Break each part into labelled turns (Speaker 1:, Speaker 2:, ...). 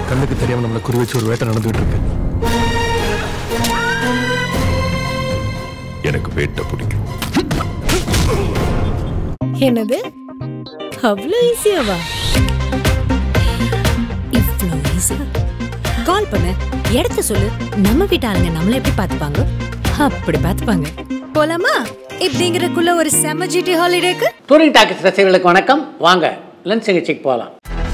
Speaker 1: கண்ணுக்கு தெரியாம நம்மளை குறி வச்சு ஒரு வேட்டை நடந்துகிட்டு இருக்கு
Speaker 2: எனக்கு வேட்டை பிடிக்கும்
Speaker 3: என்னது அவ்வளோ ஈஸியாவா
Speaker 4: இவ்வளோ ஈஸியா கால் பண்ணு இடத்த சொல்லு நம்ம வீட்டு ஆளுங்க நம்மள எப்படி பார்த்துப்பாங்க அப்படி பார்த்துப்பாங்க போலாமா இப்படிங்கிறதுக்குள்ள ஒரு செம ஜிடி ஹாலிடேக்கு
Speaker 5: டூரிங் டாக்கிஸ் ரசிகர்களுக்கு வணக்கம் வாங்க லஞ்ச் சிகிச்சைக்கு போகலாம்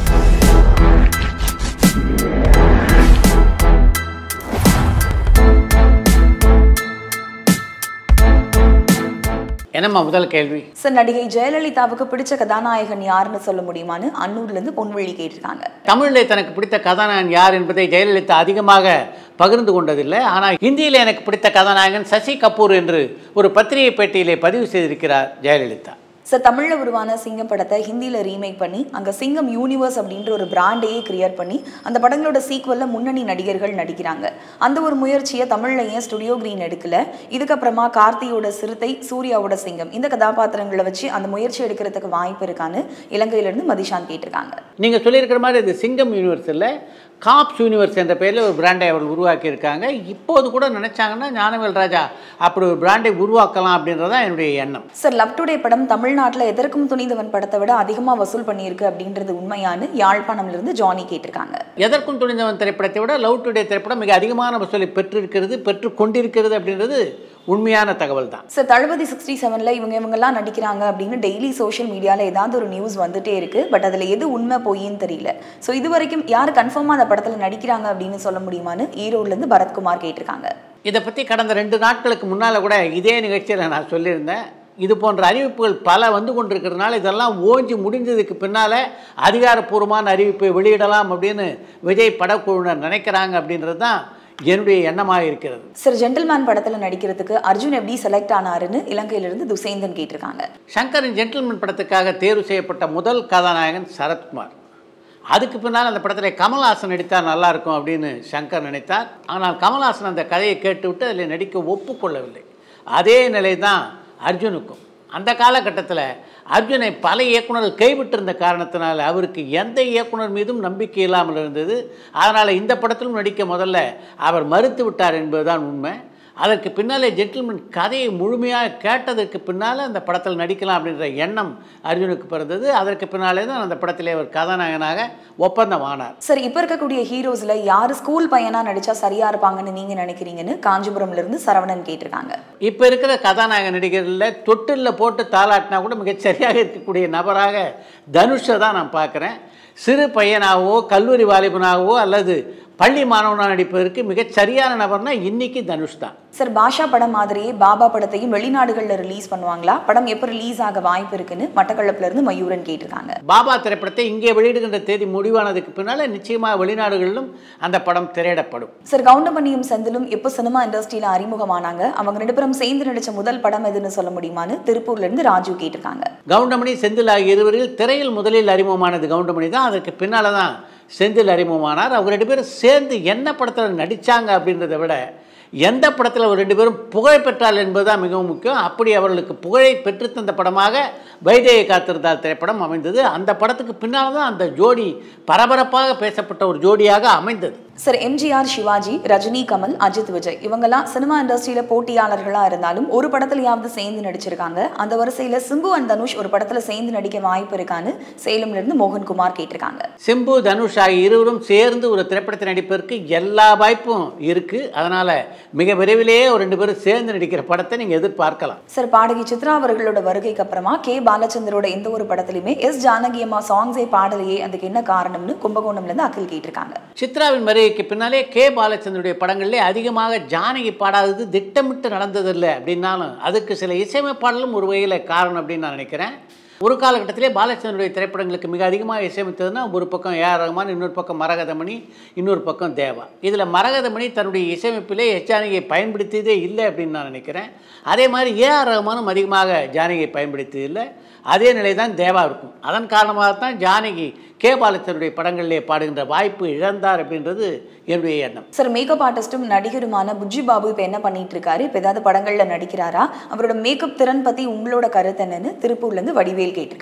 Speaker 5: என்னம்மா முதல் கேள்வி
Speaker 6: சார் நடிகை ஜெயலலிதாவுக்கு பிடிச்ச கதாநாயகன் யாருன்னு சொல்ல முடியுமான்னு அன்னூர்ல இருந்து பொன்வழி கேட்டிருக்காங்க
Speaker 5: தமிழில் தனக்கு பிடித்த கதாநாயகன் யார் என்பதை ஜெயலலிதா அதிகமாக பகிர்ந்து கொண்டதில்லை ஆனால் ஹிந்தியில் எனக்கு பிடித்த கதாநாயகன் சசி கபூர் என்று ஒரு பத்திரிகை பேட்டியிலே பதிவு செய்திருக்கிறார் ஜெயலலிதா
Speaker 6: சார் தமிழ்ல உருவான சிங்கம் படத்தை ஹிந்தியில ரீமேக் பண்ணி அங்க சிங்கம் யூனிவர்ஸ் அப்படின்ற ஒரு பிராண்டையே கிரியேட் பண்ணி அந்த படங்களோட சீக்வல்ல முன்னணி நடிகர்கள் நடிக்கிறாங்க அந்த ஒரு முயற்சியை தமிழ்ல ஏன் ஸ்டுடியோ கிரீன் எடுக்கல இதுக்கப்புறமா கார்த்தியோட சிறுத்தை சூர்யாவோட சிங்கம் இந்த கதாபாத்திரங்களை வச்சு அந்த முயற்சி எடுக்கிறதுக்கு வாய்ப்பு இருக்கான்னு இலங்கையில இருந்து மதிஷான் கேட்டிருக்காங்க
Speaker 5: நீங்கள் சொல்லியிருக்கிற மாதிரி இது சிங்கம் யூனிவர்ஸ் இல்லை காப்ஸ் யூனிவர்ஸ் என்ற பெயரில் ஒரு பிராண்டை அவர்கள் உருவாக்கியிருக்காங்க இப்போது கூட நினச்சாங்கன்னா ஞானவேல் ராஜா அப்படி ஒரு பிராண்டை உருவாக்கலாம் அப்படின்றது தான் என்னுடைய எண்ணம்
Speaker 6: சார் லவ் டுடே படம் தமிழ்நாட்டுல எதற்கும் துணிந்தவன் படத்தை விட அதிகமா வசூல் பண்ணியிருக்கு அப்படின்றது உண்மையானு யாழ்ப்பாணம்ல இருந்து ஜானி கேட்டிருக்காங்க
Speaker 5: எதற்கும் துணிந்தவன் திரைப்படத்தை விட லவ் டுடே திரைப்படம் மிக அதிகமான வசூலை பெற்றிருக்கிறது பெற்று கொண்டிருக்கிறது அப்படின்றது உண்மையான தகவல் தான்
Speaker 6: சார் தளபதி சிக்ஸ்டி செவன்ல இவங்க இவங்கெல்லாம் நடிக்கிறாங்க அப்படின்னு டெய்லி சோஷியல் மீடியால ஏதாவது ஒரு நியூஸ் வந்துட்டே இருக்கு பட் அதுல எது உண்மை பொய்ன்னு தெரியல ஸோ இது வரைக்கும் யார் கன்ஃபார்மா அந்த படத்துல நடிக்கிறாங்க அப்படின்னு சொல்ல முடியுமான்னு ஈரோட்ல இருந்து பரத்குமார் கேட்டிருக்காங்க
Speaker 5: இதை பற்றி கடந்த ரெண்டு நாட்களுக்கு முன்னால் கூட இதே நிகழ்ச்சியில் நான் சொல்லியிருந்தேன் இது போன்ற அறிவிப்புகள் பல வந்து கொண்டிருக்கிறதுனால இதெல்லாம் ஓஞ்சி முடிஞ்சதுக்கு பின்னால் அதிகாரப்பூர்வமான அறிவிப்பை வெளியிடலாம் அப்படின்னு விஜய் படக்குழுவினர் நினைக்கிறாங்க அப்படின்றது தான் என்னுடைய எண்ணமாக இருக்கிறது
Speaker 6: சார் ஜென்டில்மேன் படத்துல நடிக்கிறதுக்கு அர்ஜுன் எப்படி செலக்ட் ஆனாருன்னு இலங்கையில இருந்து துசேந்தன் கேட்டிருக்காங்க
Speaker 5: சங்கரின் ஜென்டில்மேன் படத்துக்காக தேர்வு செய்யப்பட்ட முதல் கதாநாயகன் சரத்குமார் அதுக்கு பின்னால் அந்த படத்தில் கமல்ஹாசன் நடித்தால் நல்லா இருக்கும் அப்படின்னு சங்கர் நினைத்தார் ஆனால் கமல்ஹாசன் அந்த கதையை கேட்டுவிட்டு அதில் நடிக்க ஒப்புக்கொள்ளவில்லை அதே நிலை தான் அர்ஜுனுக்கும் அந்த காலகட்டத்தில் அர்ஜுனை பல இயக்குனர்கள் கைவிட்டிருந்த காரணத்தினால் அவருக்கு எந்த இயக்குனர் மீதும் நம்பிக்கை இல்லாமல் இருந்தது அதனால் இந்த படத்திலும் நடிக்க முதல்ல அவர் மறுத்து விட்டார் என்பதுதான் உண்மை அதற்கு பின்னாலே ஜென்டில்மேன் கதையை முழுமையாக கேட்டதற்கு பின்னால் அந்த படத்தில் நடிக்கலாம் அப்படின்ற எண்ணம் அர்ஜுனுக்கு பிறந்தது அதற்கு பின்னாலே தான் அந்த படத்திலே அவர் கதாநாயகனாக ஒப்பந்தம் ஆனார்
Speaker 6: சார் இப்ப இருக்கக்கூடிய ஹீரோஸ்ல யாரு ஸ்கூல் பையனா நடிச்சா சரியா இருப்பாங்கன்னு நீங்க நினைக்கிறீங்கன்னு காஞ்சிபுரம்ல இருந்து சரவணன் கேட்டிருக்காங்க
Speaker 5: இப்போ இருக்கிற கதாநாயக நடிகர்களில் தொட்டிலில் போட்டு தாளாட்டினா கூட மிகச் சரியாக இருக்கக்கூடிய நபராக தனுஷை தான் நான் பார்க்குறேன் சிறு பையனாகவோ கல்லூரி வாலிபனாகவோ அல்லது பள்ளி மாணவனாக நடிப்பதற்கு மிகச் சரியான நபர்னா இன்னைக்கு தனுஷ் தான்
Speaker 6: சார் பாஷா படம் மாதிரியே பாபா படத்தையும் வெளிநாடுகள்ல ரிலீஸ் பண்ணுவாங்களா படம் எப்போ ரிலீஸ் ஆக வாய்ப்பு இருக்குன்னு மட்டக்களப்புல இருந்து மயூரன் கேட்டிருக்காங்க
Speaker 5: பாபா திரைப்படத்தை இங்கே வெளியிடுகின்ற தேதி முடிவானதுக்கு பின்னால் நிச்சயமாக வெளிநாடுகளிலும் அந்த படம் திரையிடப்படும்
Speaker 6: சார் கவுண்டமணியும் செந்திலும் எப்போ சினிமா இண்டஸ்ட்ரியில அறிமுகமானாங்க அவங்க ரெண்டு பேரும் சேர்ந்து நடிச்ச முதல் படம் எதுன்னு சொல்ல முடியுமான்னு திருப்பூர்ல இருந்து ராஜு கேட்டிருக்காங்க
Speaker 5: கவுண்டமணி செந்தில் ஆகிய இருவரில் திரையில் முதலில் அறிமுகமானது கவுண்டமணி தான் அதற்கு பின்னால் தான் செந்தில் அறிமுகமானார் அவங்க ரெண்டு பேரும் சேர்ந்து என்ன படத்தில் நடித்தாங்க அப்படின்றத விட எந்த படத்தில் அவர் ரெண்டு பேரும் புகழ் பெற்றால் என்பதுதான் மிகவும் முக்கியம் அப்படி அவர்களுக்கு புகழை பெற்றுத்தந்த படமாக வைதேகி காத்திருந்தால் திரைப்படம் அமைந்தது அந்த படத்துக்கு பின்னால் தான் அந்த ஜோடி பரபரப்பாக பேசப்பட்ட ஒரு ஜோடியாக அமைந்தது
Speaker 6: சார் எம்ஜிஆர் சிவாஜி ரஜினி கமல் அஜித் விஜய் இவங்கெல்லாம் சினிமா இண்டஸ்ட்ரியில போட்டியாளர்களா இருந்தாலும் ஒரு படத்துலயாவது சேர்ந்து நடிச்சிருக்காங்க அந்த வரிசையில சிம்பு அண்ட் தனுஷ் ஒரு படத்துல சேர்ந்து நடிக்க வாய்ப்பு இருக்கான்னு சேலம்ல இருந்து மோகன்குமார் கேட்டிருக்காங்க
Speaker 5: சிம்பு தனுஷ் ஆகிய இருவரும் சேர்ந்து ஒரு திரைப்படத்தை நடிப்பதற்கு எல்லா வாய்ப்பும் இருக்குது அதனால் மிக விரைவிலேயே ஒரு ரெண்டு பேரும் சேர்ந்து நடிக்கிற படத்தை நீங்கள் எதிர்பார்க்கலாம்
Speaker 6: சார் பாடகி சித்ரா அவர்களோட வருகைக்கு அப்புறமா கே பாலச்சந்தரோட எந்த ஒரு படத்துலயுமே எஸ் ஜானகி அம்மா சாங்ஸே பாடலையே அதுக்கு என்ன காரணம்னு கும்பகோணம்ல இருந்து அகில் கேட்டிருக்காங்க
Speaker 5: சித்ராவின் வருகைக்கு பின்னாலே கே பாலச்சந்தருடைய படங்களிலே அதிகமாக ஜானகி பாடாதது திட்டமிட்டு நடந்ததில்லை அப்படின்னாலும் அதுக்கு சில இசையமைப்பாடலும் ஒரு வகையில் காரணம் அப்படின்னு நான் நினைக்கிறேன் ஒரு காலகட்டத்திலே பாலச்சந்தருடைய திரைப்படங்களுக்கு மிக அதிகமாக இசையமைத்ததுன்னா ஒரு பக்கம் ஏஆர் ரஹ்மான் இன்னொரு பக்கம் மரகதமணி இன்னொரு பக்கம் தேவா இதில் மரகதமணி தன்னுடைய இசையமைப்பிலே எஸ் ஜானகியை பயன்படுத்தியதே இல்லை அப்படின்னு நான் நினைக்கிறேன் அதே மாதிரி ஏஆர் ரஹ்மானும் அதிகமாக ஜானகியை பயன்படுத்தியதில்லை அதே நிலை தான் தேவா இருக்கும் அதன் காரணமாகத்தான் ஜானகி கே பாலச்சந்தருடைய படங்களிலே பாடுகின்ற வாய்ப்பு இழந்தார் அப்படின்றது என்னுடைய எண்ணம்
Speaker 6: சார் மேக்கப் ஆர்டிஸ்டும் நடிகருமான புஜ்ஜி பாபு இப்போ என்ன பண்ணிட்டு இருக்காரு இப்போ ஏதாவது படங்கள்ல நடிக்கிறாரா அவரோட மேக்கப் திறன் பத்தி உங்களோட கருத்து என்னன்னு திருப்பூர்ல இருந்து வடிவேல் கேட்டிருக்காங்க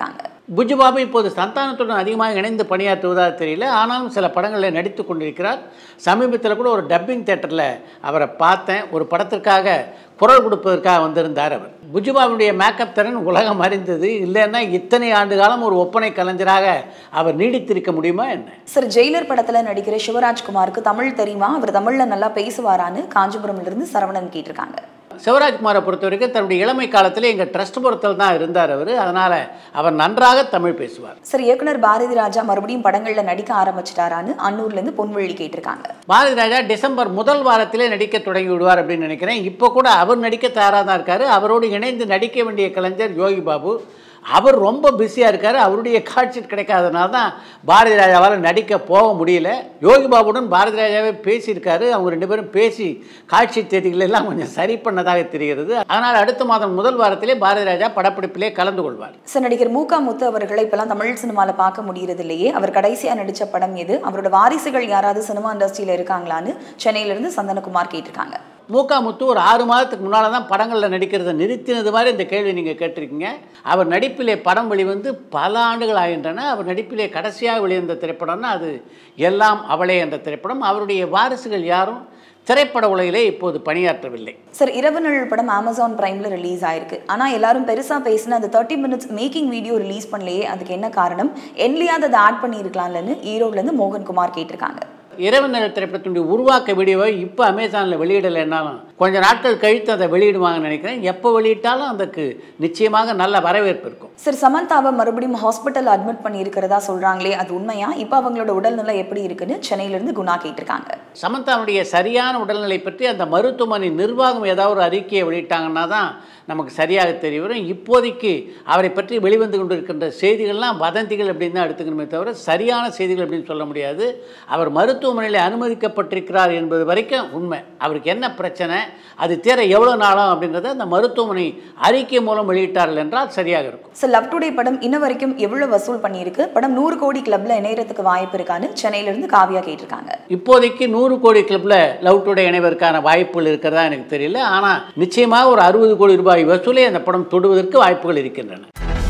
Speaker 5: புஜுபாபு இப்போது சந்தானத்துடன் அதிகமாக இணைந்து பணியாற்றுவதாக தெரியல ஆனாலும் சில படங்களில் நடித்து கொண்டிருக்கிறார் சமீபத்தில் கூட ஒரு டப்பிங் தேட்டரில் அவரை பார்த்தேன் ஒரு படத்திற்காக குரல் கொடுப்பதற்காக வந்திருந்தார் அவர் புஜுபாபுடைய மேக்கப் திறன் உலகம் அறிந்தது இல்லைன்னா இத்தனை ஆண்டு காலம் ஒரு ஒப்பனை கலைஞராக அவர் நீடித்திருக்க முடியுமா என்ன
Speaker 6: சார் ஜெயிலர் படத்துல நடிக்கிற சிவராஜ்குமாருக்கு தமிழ் தெரியுமா அவர் தமிழ்ல நல்லா பேசுவாரான்னு காஞ்சிபுரம்ல இருந்து சரவணன் கேட்டிருக்காங்க
Speaker 5: சிவராஜ்குமாரை பொறுத்த வரைக்கும் தன்னுடைய இளமை காலத்தில் எங்கள் ட்ரஸ்ட் புறத்தில் தான் இருந்தார் அவர் அதனால் அவர் நன்றாக தமிழ் பேசுவார்
Speaker 6: சார் இயக்குனர் பாரதி ராஜா மறுபடியும் படங்கள்ல நடிக்க ஆரம்பிச்சிட்டாரான்னு அன்னூர்ல இருந்து பொன்வழி கேட்டிருக்காங்க
Speaker 5: பாரதி ராஜா டிசம்பர் முதல் வாரத்திலே நடிக்க தொடங்கி விடுவார் அப்படின்னு நினைக்கிறேன் இப்போ கூட அவர் நடிக்க தயாராக தான் இருக்காரு அவரோடு இணைந்து நடிக்க வேண்டிய கலைஞர் யோகி பாபு அவர் ரொம்ப பிஸியாக இருக்கார் அவருடைய காட்சி கிடைக்காதனால தான் பாரதி ராஜாவால் நடிக்க போக முடியல யோகி பாபுடன் பாரதி ராஜாவே பேசியிருக்காரு அவங்க ரெண்டு பேரும் பேசி காட்சி தேதிகள் எல்லாம் கொஞ்சம் சரி பண்ணதாக தெரிகிறது அதனால் அடுத்த மாதம் முதல் வாரத்திலே பாரதி ராஜா படப்பிடிப்பிலே கலந்து கொள்வார்
Speaker 6: சார் நடிகர் மூகா முத்து அவர்களை இப்பெல்லாம் தமிழ் சினிமால பார்க்க முடியறது இல்லையே அவர் கடைசியா நடிச்ச படம் எது அவரோட வாரிசுகள் யாராவது சினிமா இண்டஸ்ட்ரியில இருக்காங்களான்னு சென்னையில இருந்து சந்தனகுமார் கேட்டிருக்காங்க
Speaker 5: மூக்கா முத்து ஒரு ஆறு மாதத்துக்கு முன்னால் தான் படங்களில் நடிக்கிறத நிறுத்தினது மாதிரி இந்த கேள்வி நீங்கள் கேட்டிருக்கீங்க அவர் நடிப்பிலே படம் வெளிவந்து பல ஆண்டுகள் ஆகின்றன அவர் நடிப்பிலே கடைசியாக வெளிவந்த திரைப்படம்னா அது எல்லாம் அவளே என்ற திரைப்படம் அவருடைய வாரிசுகள் யாரும் திரைப்பட உலகிலே இப்போது பணியாற்றவில்லை
Speaker 6: சார் இரவு நிழல் படம் அமேசான் பிரைம்ல ரிலீஸ் ஆயிருக்கு ஆனா எல்லாரும் பெருசா பேசின அந்த thirty minutes making video release பண்ணலையே அதுக்கு என்ன காரணம் என்லியாவது அதை ஆட் பண்ணியிருக்கலாம்லன்னு ஈரோட்ல இருந்து மோகன்குமார் கேட்டிருக்காங்க
Speaker 5: இரவு நேர திரைப்படத்தினுடைய உருவாக்க வீடியோவை இப்போ அமேசானில் வெளியிடலைன்னாலும் கொஞ்ச நாட்கள் கழித்து அதை வெளியிடுவாங்கன்னு நினைக்கிறேன் எப்போ வெளியிட்டாலும் அதுக்கு நிச்சயமாக நல்ல வரவேற்பு இருக்கும்
Speaker 6: சார் சமந்தாவை மறுபடியும் ஹாஸ்பிட்டல் அட்மிட் பண்ணியிருக்கிறதா சொல்றாங்களே அது உண்மையா இப்போ அவங்களோட உடல்நிலை எப்படி இருக்குன்னு சென்னையில இருந்து குணா கேட்டிருக்காங்க
Speaker 5: சமந்தாவுடைய சரியான உடல்நிலை பற்றி அந்த மருத்துவமனை நிர்வாகம் ஏதாவது ஒரு அறிக்கையை வெளியிட்டாங்கன்னா தான் நமக்கு சரியாக தெரிய வரும் இப்போதைக்கு அவரை பற்றி வெளிவந்து கொண்டிருக்கின்ற செய்திகள்லாம் வதந்திகள் அப்படின்னு தான் எடுத்துக்கணுமே தவிர சரியான செய்திகள் அப்படின்னு சொல்ல முடியாது அவர் மருத்துவமனையில் அனுமதிக்கப்பட்டிருக்கிறார் என்பது வரைக்கும் உண்மை அவருக்கு என்ன பிரச்சனை அது தீர எவ்வளோ நாளாம் அப்படின்றத அந்த மருத்துவமனை அறிக்கை மூலம் வெளியிட்டார்கள் என்றால் சரியாக இருக்கும்
Speaker 6: சார் லவ் டுடே படம் இன்ன வரைக்கும் எவ்வளவு வசூல் பண்ணியிருக்கு படம் நூறு கோடி கிளப்ல இணையறதுக்கு வாய்ப்பு இருக்கான்னு சென்னையில இருந்து காவியா கேட்டிருக்காங்க
Speaker 5: இப்போதைக்கு நூறு கோடி கிளப்பில் லவ் டுடே இணைவதற்கான வாய்ப்புகள் இருக்கிறதா எனக்கு தெரியல ஆனால் நிச்சயமாக ஒரு அறுபது கோடி ரூபாய் வசூலை அந்த படம் தொடுவதற்கு வாய்ப்புகள் இருக்கின்றன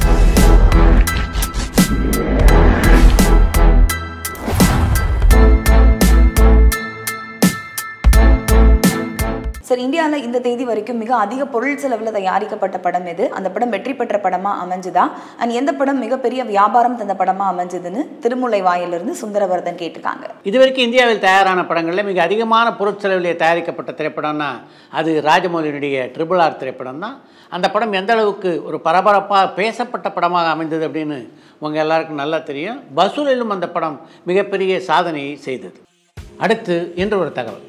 Speaker 6: சார் இந்தியாவில் இந்த தேதி வரைக்கும் மிக அதிக பொருள் செலவில் தயாரிக்கப்பட்ட படம் எது அந்த படம் வெற்றி பெற்ற படமா அமைஞ்சுதா அண்ட் எந்த படம் மிகப்பெரிய வியாபாரம் தந்த படமா அமைஞ்சதுன்னு திருமுல்லை வாயிலிருந்து சுந்தரவர்தன் கேட்டிருக்காங்க
Speaker 5: இதுவரைக்கும் இந்தியாவில் தயாரான படங்களில் மிக அதிகமான பொருட்செலவிலே தயாரிக்கப்பட்ட திரைப்படம்னா அது ராஜமௌலியினுடைய ட்ரிபிள் ஆர் திரைப்படம் தான் அந்த படம் எந்த அளவுக்கு ஒரு பரபரப்பாக பேசப்பட்ட படமாக அமைந்தது அப்படின்னு உங்கள் எல்லாருக்கும் நல்லா தெரியும் வசூலிலும் அந்த படம் மிகப்பெரிய சாதனையை செய்தது அடுத்து இன்று ஒரு தகவல்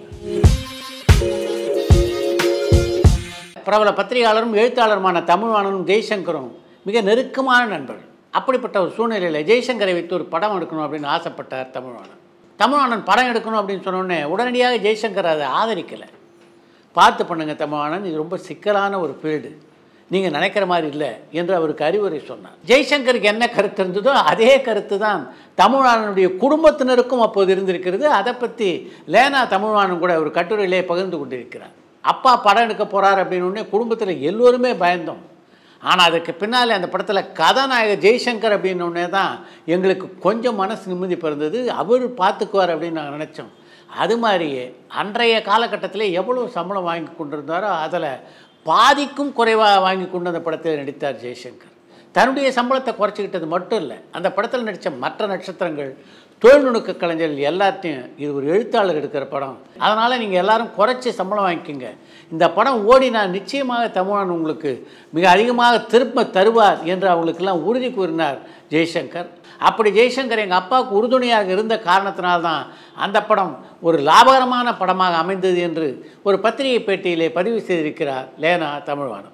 Speaker 5: பிரபல பத்திரிகையாளரும் எழுத்தாளருமான தமிழ்வாணனும் ஜெய்சங்கரும் மிக நெருக்கமான நண்பர்கள் அப்படிப்பட்ட ஒரு சூழ்நிலையில் ஜெய்சங்கரை வைத்து ஒரு படம் எடுக்கணும் அப்படின்னு ஆசைப்பட்டார் தமிழ்வாணன் தமிழ்வாணன் படம் எடுக்கணும் அப்படின்னு சொன்னோடனே உடனடியாக ஜெய்சங்கர் அதை ஆதரிக்கலை பார்த்து பண்ணுங்க தமிழ்வாணன் இது ரொம்ப சிக்கலான ஒரு ஃபீல்டு நீங்கள் நினைக்கிற மாதிரி இல்லை என்று அவருக்கு அறிவுரை சொன்னார் ஜெய்சங்கருக்கு என்ன கருத்து இருந்ததோ அதே கருத்து தான் தமிழ்வாணனுடைய குடும்பத்தினருக்கும் அப்போது இருந்திருக்கிறது அதை பற்றி லேனா தமிழ்வாணன் கூட ஒரு கட்டுரையிலே பகிர்ந்து கொண்டிருக்கிறார் அப்பா படம் எடுக்க போகிறார் அப்படின்னு உடனே குடும்பத்தில் எல்லோருமே பயந்தோம் ஆனால் அதுக்கு பின்னால் அந்த படத்தில் கதாநாயகர் ஜெய்சங்கர் அப்படின்னு உடனே தான் எங்களுக்கு கொஞ்சம் மனசு நிம்மதி பிறந்தது அவர் பார்த்துக்குவார் அப்படின்னு நாங்கள் நினச்சோம் அது மாதிரியே அன்றைய காலகட்டத்தில் எவ்வளோ சம்பளம் வாங்கி கொண்டிருந்தாரோ அதில் பாதிக்கும் குறைவாக வாங்கி கொண்டு அந்த படத்தில் நடித்தார் ஜெய்சங்கர் தன்னுடைய சம்பளத்தை குறைச்சிக்கிட்டது மட்டும் இல்லை அந்த படத்தில் நடித்த மற்ற நட்சத்திரங்கள் தொழில்நுட்ப கலைஞர்கள் எல்லாத்தையும் இது ஒரு எழுத்தாளர் எடுக்கிற படம் அதனால் நீங்கள் எல்லாரும் குறைச்சி சம்பளம் வாங்கிக்கோங்க இந்த படம் ஓடினா நிச்சயமாக தமிழன் உங்களுக்கு மிக அதிகமாக திரும்ப தருவார் என்று அவங்களுக்கெல்லாம் உறுதி கூறினார் ஜெய்சங்கர் அப்படி ஜெய்சங்கர் எங்கள் அப்பாவுக்கு உறுதுணையாக இருந்த காரணத்தினால்தான் அந்த படம் ஒரு லாபகரமான படமாக அமைந்தது என்று ஒரு பத்திரிகை பேட்டியிலே பதிவு செய்திருக்கிறார் லேனா தமிழ்வானம்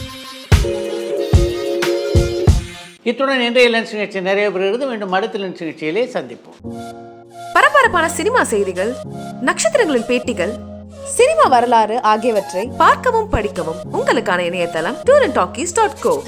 Speaker 5: இத்துடன் இன்றைய லென்ஸ் நிகழ்ச்சி நிறைய பெறுகிறது மீண்டும் அடுத்த லென்ஸ் நிகழ்ச்சியிலே சந்திப்போம்
Speaker 2: பரபரப்பான சினிமா செய்திகள் நட்சத்திரங்களின் பேட்டிகள் சினிமா வரலாறு ஆகியவற்றை பார்க்கவும் படிக்கவும் உங்களுக்கான இணையதளம் tour and talkies dot go